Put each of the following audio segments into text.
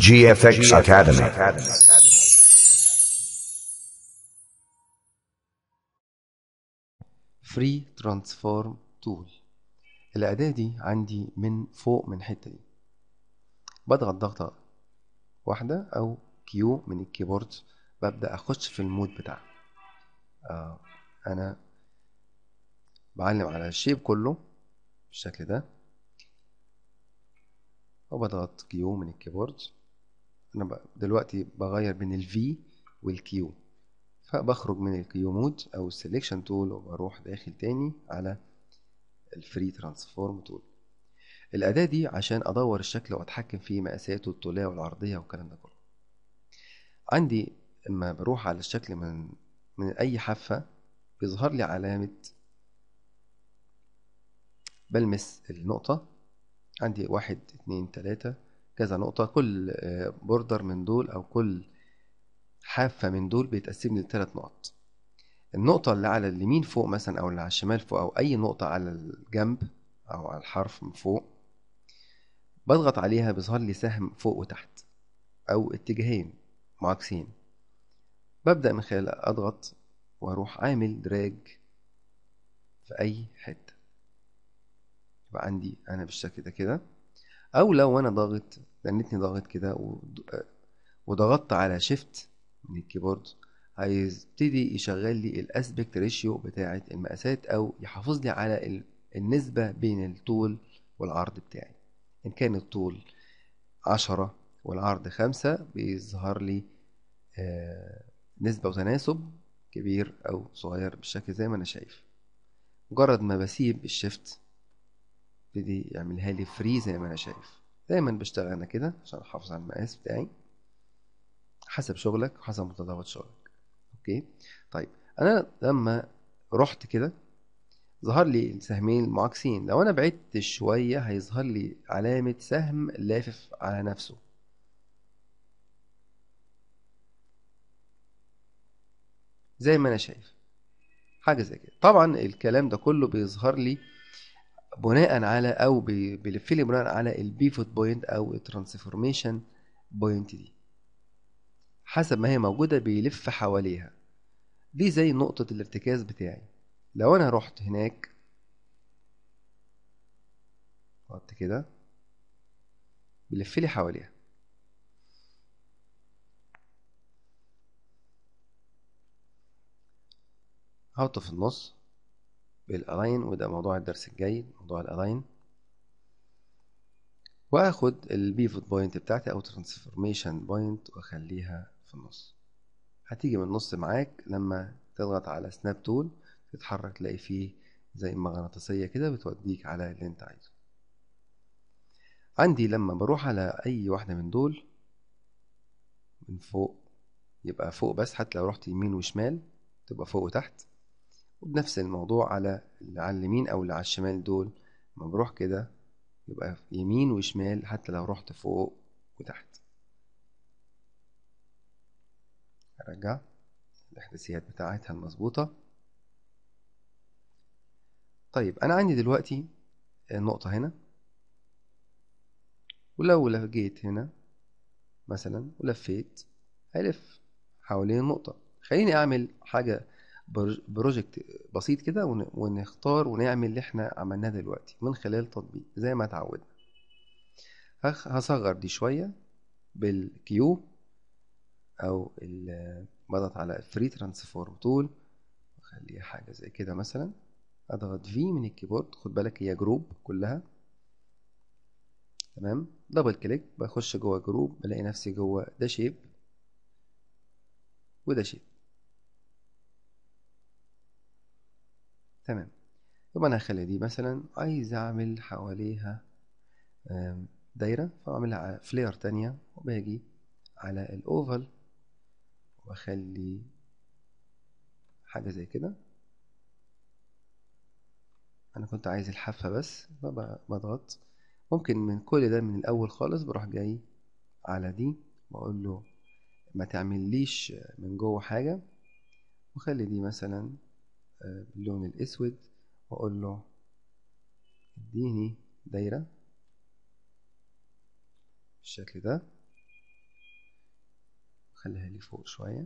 GFX Academy. فري ترانسفورم تول الأداة دي عندي من فوق من الحتة دي بضغط ضغطة واحدة أو كيو من الكيبورد ببدأ أخش في المود بتاعها آه أنا بعلم على الشيب كله بالشكل ده وبضغط كيو من الكيبورد أنا ب- دلوقتي بغير بين الفي والكيو فبخرج من الكيو مود او السلكشن تول وبروح داخل تاني على الفري ترانسفورم تول الاداة دي عشان ادور الشكل واتحكم في مقاساته الطولية والعرضية والكلام ده كله عندي اما بروح على الشكل من من اي حافة بيظهر لي علامة بلمس النقطة عندي واحد اتنين تلاتة كذا نقطة كل بوردر من دول او كل حافة من دول بيتقسم لي لثلاث نقط النقطة اللي على اليمين فوق مثلا أو اللي على الشمال فوق أو أي نقطة على الجنب أو على الحرف من فوق بضغط عليها بيظهر لي سهم فوق وتحت أو اتجاهين معاكسين ببدأ من خلال أضغط وأروح عامل دراج في أي حتة يبقى عندي أنا بالشكل ده كده أو لو أنا ضاغط لأنتني ضاغط كده ود- وضغطت على شيفت من الكيبورد هيبتدي يشغل لي الاسبكت ريشيو بتاعه المقاسات او يحافظ لي على ال- النسبة بين الطول والعرض بتاعي ان كان الطول عشرة والعرض خمسة بيظهر لي آه، نسبة وتناسب كبير او صغير بالشكل زي ما انا شايف مجرد ما بسيب الشيفت يبتدي يعملها لي فري زي ما انا شايف دايما بشتغل انا كده عشان احافظ على المقاس بتاعي حسب شغلك وحسب متطلبات شغلك اوكي طيب انا لما رحت كده ظهر لي السهمين المعاكسين لو انا بعدت شويه هيظهر لي علامه سهم لافف على نفسه زي ما انا شايف حاجه زي كده طبعا الكلام ده كله بيظهر لي بناء على او بي- بيلف لي بناء على البيفوت بوينت او الترانسفورميشن بوينت دي حسب ما هي موجودة بيلف حواليها دي زي نقطة الارتكاز بتاعي لو أنا رحت هناك قعدت كده بيلف لي حواليها هحطه في النص بالالاين وده موضوع الدرس الجاي موضوع الالاين واخد البيفوت بوينت بتاعتي او ترانسفورميشن بوينت واخليها في النص هتيجي من النص معاك لما تضغط على سناب تول تتحرك تلاقي فيه زي مغناطيسية كده بتوديك على اللي انت عايزه عندي لما بروح على اي واحدة من دول من فوق يبقى فوق بس حتى لو رحت يمين وشمال تبقى فوق وتحت وبنفس الموضوع على اللي على اليمين او اللي على الشمال دول لما بروح كده يبقى يمين وشمال حتى لو رحت فوق وتحت ارجع الاحداثيات بتاعتها المظبوطة طيب انا عندي دلوقتي النقطة هنا ولو لفيت هنا مثلا ولفيت هيلف حوالين النقطة خليني اعمل حاجة بروج- بروجكت بسيط كده ون- ونختار ونعمل اللي احنا عملناه دلوقتي من خلال تطبيق زي ما اتعودنا هخ- هصغر دي شوية بالكيو او ال- بضغط على فري ترانسفورم تول واخليها حاجة زي كده مثلا اضغط في من الكيبورد خد بالك هي جروب كلها تمام دبل كليك بخش جوه جروب بلاقي نفسي جوه ده شيب وده شيب تمام يبقى انا هخلي دي مثلا عايز اعمل حواليها آم، دايرة فاعملها فلير تانية وباجي على الاوفال واخلي حاجة زي كده انا كنت عايز الحافة بس فب- بضغط ممكن من كل ده من الاول خالص بروح جاي على دي بقول له ما تعمليش من جوه حاجة وخلي دي مثلا آه، باللون الاسود واقول له اديني دايرة بالشكل ده خليها لي فوق شوية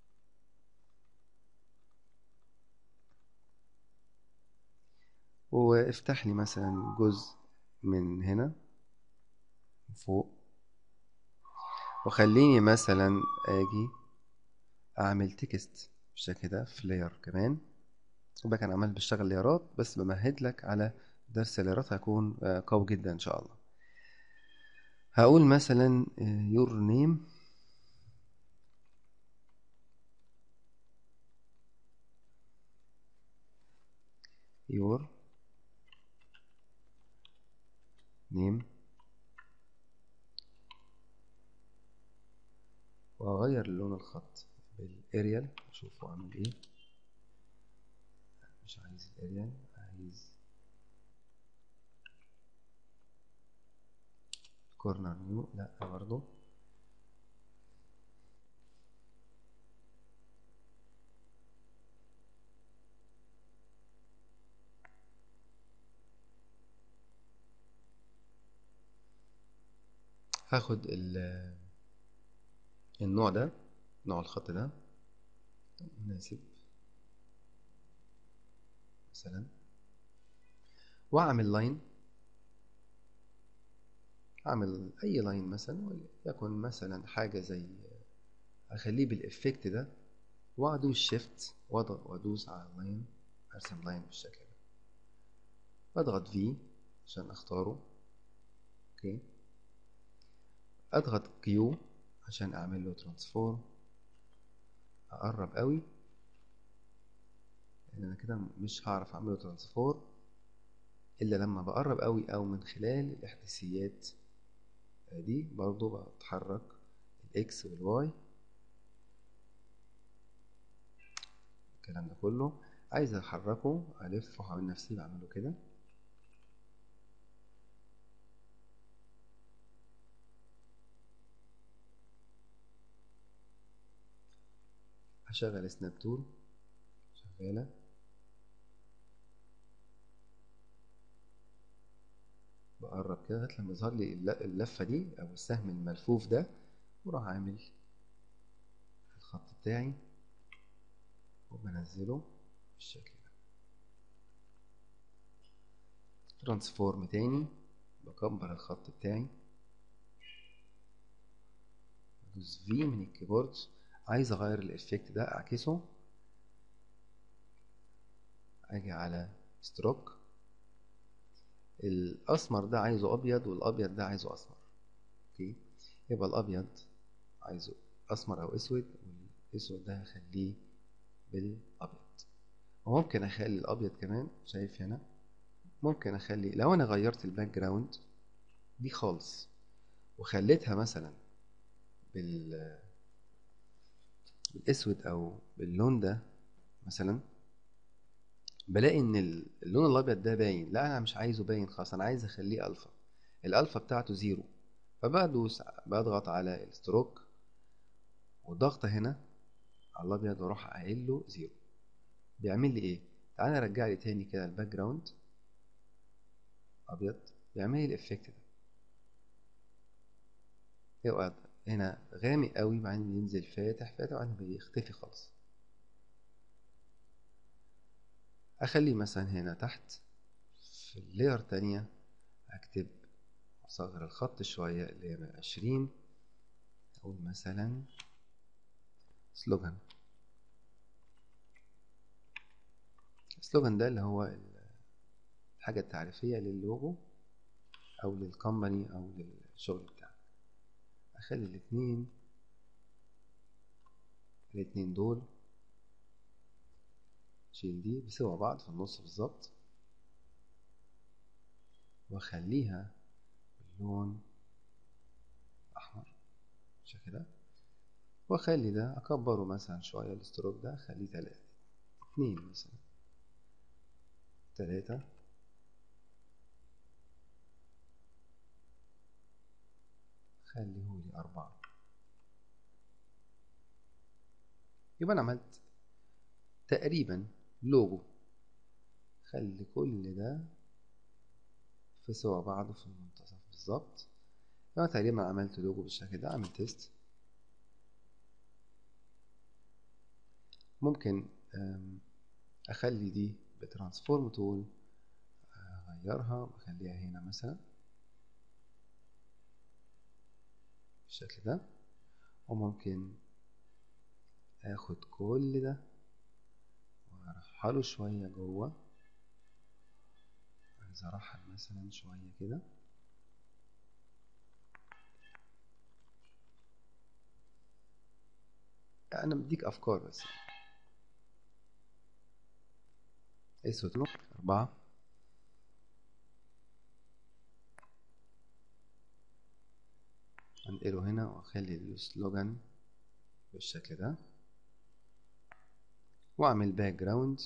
وافتح لي مثلا جزء من هنا فوق وخليني مثلا اجي اعمل تكست بالشكل ده في لاير كمان يبقى كان عمال بشتغل ليرات بس بمهد لك على درس الليرات هيكون قوي جدا ان شاء الله هقول مثلا your name your name وأغير لون الخط بالاريال اشوفه عامل ايه مش عايز الاريال عايز كورنر نيو لا برضو هاخد النوع ده نوع الخط ده مناسب مثلا واعمل لاين اعمل اي لاين مثلا وليكن مثلا حاجة زي اخليه بالافكت ده وادوس شيفت وادوس على اللاين ارسم لاين بالشكل ده اضغط في عشان اختاره اوكي اضغط كيو عشان اعمل له ترانسفورم اقرب قوي لان انا كده مش هعرف اعمله ترانسفورم الا لما بقرب قوي او من خلال الاحداثيات دي برضو بتحرك الاكس والواي الكلام ده كله عايز احركه الفه حوالين نفسي بعمله كده هشغل سناب تول شغالة بقرب كده لغاية لما يظهر لي اللفة دي أو السهم الملفوف ده وراح عامل الخط بتاعي وبنزله بالشكل ده ترانسفورم تاني بكبر الخط بتاعي بدوس في من الكيبورد عايز اغير الافكت ده اعكسه اجي على ستروك الاسمر ده عايزه ابيض والابيض ده عايزه اسمر اوكي يبقى الابيض عايزه اسمر او اسود والاسود ده هخليه بالابيض وممكن اخلي الابيض كمان شايف هنا ممكن اخلي لو انا غيرت الباك جراوند دي خالص وخليتها مثلا بال بالاسود او باللون ده مثلا بلاقي ان اللون الابيض ده باين لا انا مش عايزه باين خالص انا عايز اخليه الفا الالفا بتاعته زيرو فبدوس بضغط على الستروك والضغطة هنا على الابيض واروح قايل له زيرو بيعمل لي ايه تعالى نرجع لي تاني كده الباك جراوند ابيض بيعمل لي الافكت ده يبقى هنا غامق قوي بعدين ينزل فاتح فاتح وبعدين بيختفي خالص اخليه مثلا هنا تحت في اللاير تانية اكتب اصغر الخط شوية اللي هي من عشرين اقول مثلا سلوجان السلوجان ده اللي هو الحاجة التعريفية للوجو او للكومباني او للشغل بتاعك اخلي الاتنين الاتنين دول شيل دي بسوا بعض في النص بالظبط واخليها باللون احمر بالشكل ده واخلي ده اكبره مثلا شويه الاستروك ده اخليه تلاتة اتنين مثلا تلاتة خليهولي أربعة يبقى أنا عملت تقريبا لوجو خلي كل ده في سوا بعضه في المنتصف بالظبط يبقى تقريبا عملت لوجو بالشكل ده أعمل تيست ممكن أم، اخلي دي بترانسفورم تول اغيرها بخليها هنا مثلا بالشكل ده وممكن اخد كل ده وارحله شوية جوه عايز ارحل مثلا شوية كده انا بديك افكار بس اسود اربعة انقله هنا واخلي السلوجان بالشكل ده واعمل باك جراوند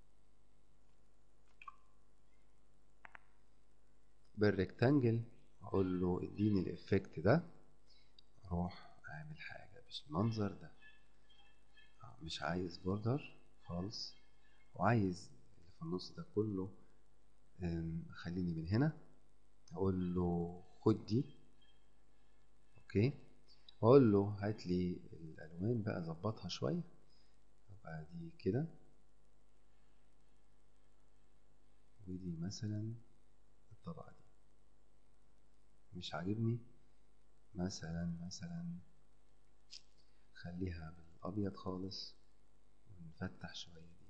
بالريكتانجل اقول له اديني الافكت ده اروح اعمل حاجة بالمنظر ده مش عايز بوردر خالص وعايز اللي في النص ده كله أم، خليني من هنا اقول له خد دي اوكي واقول له هات لي الالوان بقى ظبطها شويه يبقى دي كده ودي مثلا الطبقه دي مش عاجبني مثلا مثلا خليها بالابيض خالص ونفتح شويه دي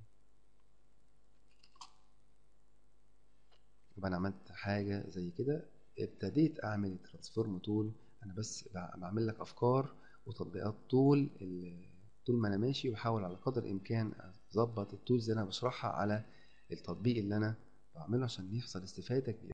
يبقى انا عملت حاجه زي كده ابتديت اعمل الترانسفورم تول انا بس بع- بعمل لك افكار وتطبيقات طول ال- طول ما انا ماشي وبحاول على قدر الامكان اظبط التولز اللي انا بشرحها على التطبيق اللي انا بعمله عشان يحصل استفاده كبيره